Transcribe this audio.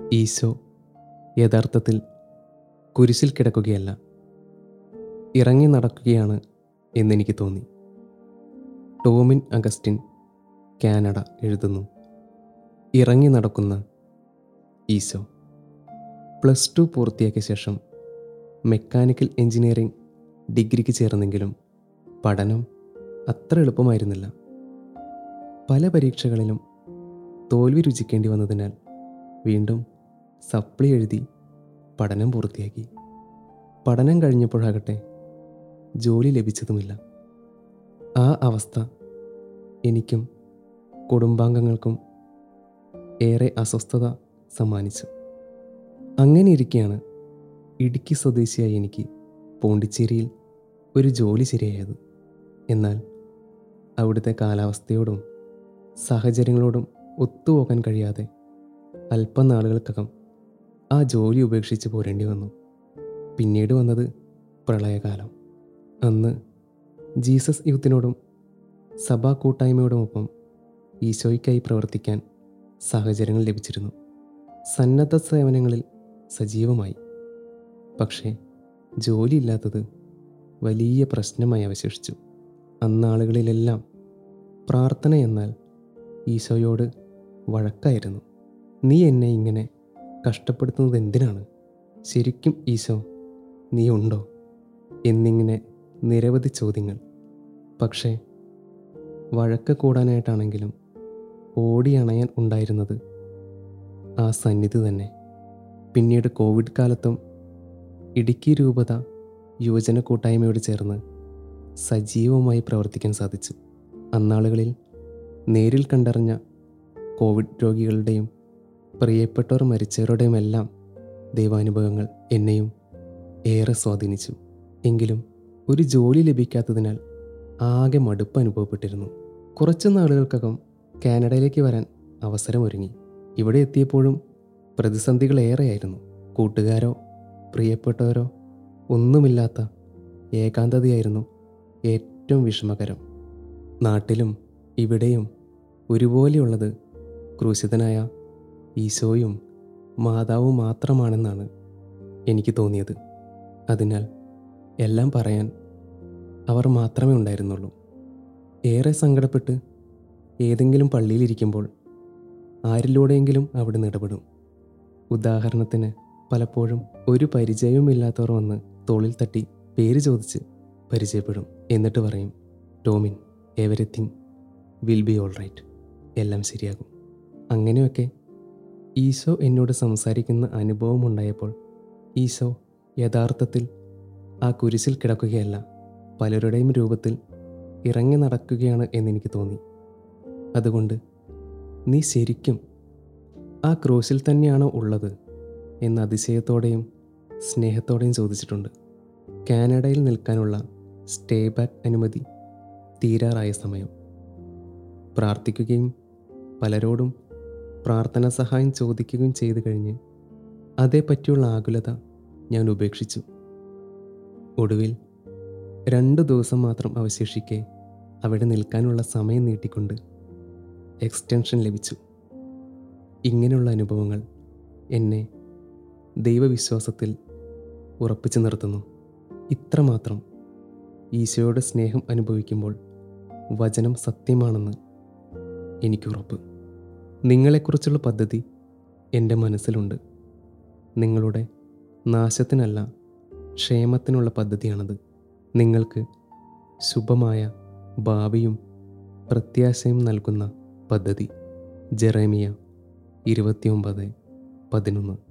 ഈശോ യഥാർത്ഥത്തിൽ കുരിശിൽ കിടക്കുകയല്ല ഇറങ്ങി നടക്കുകയാണ് എന്നെനിക്ക് തോന്നി ടോമിൻ അഗസ്റ്റിൻ കാനഡ എഴുതുന്നു ഇറങ്ങി നടക്കുന്ന ഈശോ പ്ലസ് ടു പൂർത്തിയാക്കിയ ശേഷം മെക്കാനിക്കൽ എഞ്ചിനീയറിംഗ് ഡിഗ്രിക്ക് ചേർന്നെങ്കിലും പഠനം അത്ര എളുപ്പമായിരുന്നില്ല പല പരീക്ഷകളിലും തോൽവി രുചിക്കേണ്ടി വന്നതിനാൽ വീണ്ടും സപ്ലി എഴുതി പഠനം പൂർത്തിയാക്കി പഠനം കഴിഞ്ഞപ്പോഴാകട്ടെ ജോലി ലഭിച്ചതുമില്ല ആ അവസ്ഥ എനിക്കും കുടുംബാംഗങ്ങൾക്കും ഏറെ അസ്വസ്ഥത സമ്മാനിച്ചു അങ്ങനെ ഇരിക്കെയാണ് ഇടുക്കി സ്വദേശിയായ എനിക്ക് പോണ്ടിച്ചേരിയിൽ ഒരു ജോലി ശരിയായത് എന്നാൽ അവിടുത്തെ കാലാവസ്ഥയോടും സാഹചര്യങ്ങളോടും ഒത്തുപോകാൻ കഴിയാതെ അല്പനാളുകൾക്കകം ആ ജോലി ഉപേക്ഷിച്ച് പോരേണ്ടി വന്നു പിന്നീട് വന്നത് പ്രളയകാലം അന്ന് ജീസസ് യൂത്തിനോടും സഭാ കൂട്ടായ്മയോടുമൊപ്പം ഈശോയ്ക്കായി പ്രവർത്തിക്കാൻ സാഹചര്യങ്ങൾ ലഭിച്ചിരുന്നു സന്നദ്ധ സേവനങ്ങളിൽ സജീവമായി പക്ഷേ ജോലിയില്ലാത്തത് വലിയ പ്രശ്നമായി അവശേഷിച്ചു അന്നാളുകളിലെല്ലാം പ്രാർത്ഥന എന്നാൽ ഈശോയോട് വഴക്കായിരുന്നു നീ എന്നെ ഇങ്ങനെ കഷ്ടപ്പെടുത്തുന്നത് എന്തിനാണ് ശരിക്കും ഈശോ നീ ഉണ്ടോ എന്നിങ്ങനെ നിരവധി ചോദ്യങ്ങൾ പക്ഷേ വഴക്ക് കൂടാനായിട്ടാണെങ്കിലും ഓടി അണയാൻ ഉണ്ടായിരുന്നത് ആ സന്നിധി തന്നെ പിന്നീട് കോവിഡ് കാലത്തും ഇടുക്കി രൂപത യുവജന കൂട്ടായ്മയോട് ചേർന്ന് സജീവമായി പ്രവർത്തിക്കാൻ സാധിച്ചു അന്നാളുകളിൽ നേരിൽ കണ്ടറിഞ്ഞ കോവിഡ് രോഗികളുടെയും പ്രിയപ്പെട്ടവർ മരിച്ചവരുടെയും എല്ലാം ദൈവാനുഭവങ്ങൾ എന്നെയും ഏറെ സ്വാധീനിച്ചു എങ്കിലും ഒരു ജോലി ലഭിക്കാത്തതിനാൽ ആകെ മടുപ്പ് അനുഭവപ്പെട്ടിരുന്നു കുറച്ച് നാളുകൾക്കകം കാനഡയിലേക്ക് വരാൻ അവസരമൊരുങ്ങി ഇവിടെ എത്തിയപ്പോഴും പ്രതിസന്ധികൾ ഏറെയായിരുന്നു കൂട്ടുകാരോ പ്രിയപ്പെട്ടവരോ ഒന്നുമില്ലാത്ത ഏകാന്തതയായിരുന്നു ഏറ്റവും വിഷമകരം നാട്ടിലും ഇവിടെയും ഒരുപോലെയുള്ളത് ക്രൂശിതനായ ഈശോയും മാതാവും മാത്രമാണെന്നാണ് എനിക്ക് തോന്നിയത് അതിനാൽ എല്ലാം പറയാൻ അവർ മാത്രമേ ഉണ്ടായിരുന്നുള്ളൂ ഏറെ സങ്കടപ്പെട്ട് ഏതെങ്കിലും പള്ളിയിലിരിക്കുമ്പോൾ ആരിലൂടെയെങ്കിലും അവിടുന്ന് ഇടപെടും ഉദാഹരണത്തിന് പലപ്പോഴും ഒരു പരിചയവുമില്ലാത്തവർ വന്ന് തോളിൽ തട്ടി പേര് ചോദിച്ച് പരിചയപ്പെടും എന്നിട്ട് പറയും ടോമിൻ everything will be all right എല്ലാം ശരിയാകും അങ്ങനെയൊക്കെ ഈശോ എന്നോട് സംസാരിക്കുന്ന അനുഭവം ഉണ്ടായപ്പോൾ ഈശോ യഥാർത്ഥത്തിൽ ആ കുരിശിൽ കിടക്കുകയല്ല പലരുടെയും രൂപത്തിൽ ഇറങ്ങി നടക്കുകയാണ് എന്നെനിക്ക് തോന്നി അതുകൊണ്ട് നീ ശരിക്കും ആ ക്രൂശിൽ തന്നെയാണോ ഉള്ളത് എന്ന് അതിശയത്തോടെയും സ്നേഹത്തോടെയും ചോദിച്ചിട്ടുണ്ട് കാനഡയിൽ നിൽക്കാനുള്ള സ്റ്റേ ബാക്ക് അനുമതി തീരാറായ സമയം പ്രാർത്ഥിക്കുകയും പലരോടും പ്രാർത്ഥനാ സഹായം ചോദിക്കുകയും ചെയ്തു കഴിഞ്ഞ് അതേപ്പറ്റിയുള്ള ആകുലത ഞാൻ ഉപേക്ഷിച്ചു ഒടുവിൽ രണ്ട് ദിവസം മാത്രം അവശേഷിക്കെ അവിടെ നിൽക്കാനുള്ള സമയം നീട്ടിക്കൊണ്ട് എക്സ്റ്റൻഷൻ ലഭിച്ചു ഇങ്ങനെയുള്ള അനുഭവങ്ങൾ എന്നെ ദൈവവിശ്വാസത്തിൽ ഉറപ്പിച്ചു നിർത്തുന്നു ഇത്രമാത്രം ഈശോയുടെ സ്നേഹം അനുഭവിക്കുമ്പോൾ വചനം സത്യമാണെന്ന് എനിക്കുറപ്പ് നിങ്ങളെക്കുറിച്ചുള്ള പദ്ധതി എൻ്റെ മനസ്സിലുണ്ട് നിങ്ങളുടെ നാശത്തിനല്ല ക്ഷേമത്തിനുള്ള പദ്ധതിയാണത് നിങ്ങൾക്ക് ശുഭമായ ഭാവിയും പ്രത്യാശയും നൽകുന്ന പദ്ധതി ജെറേമിയ ഇരുപത്തിയൊമ്പത് പതിനൊന്ന്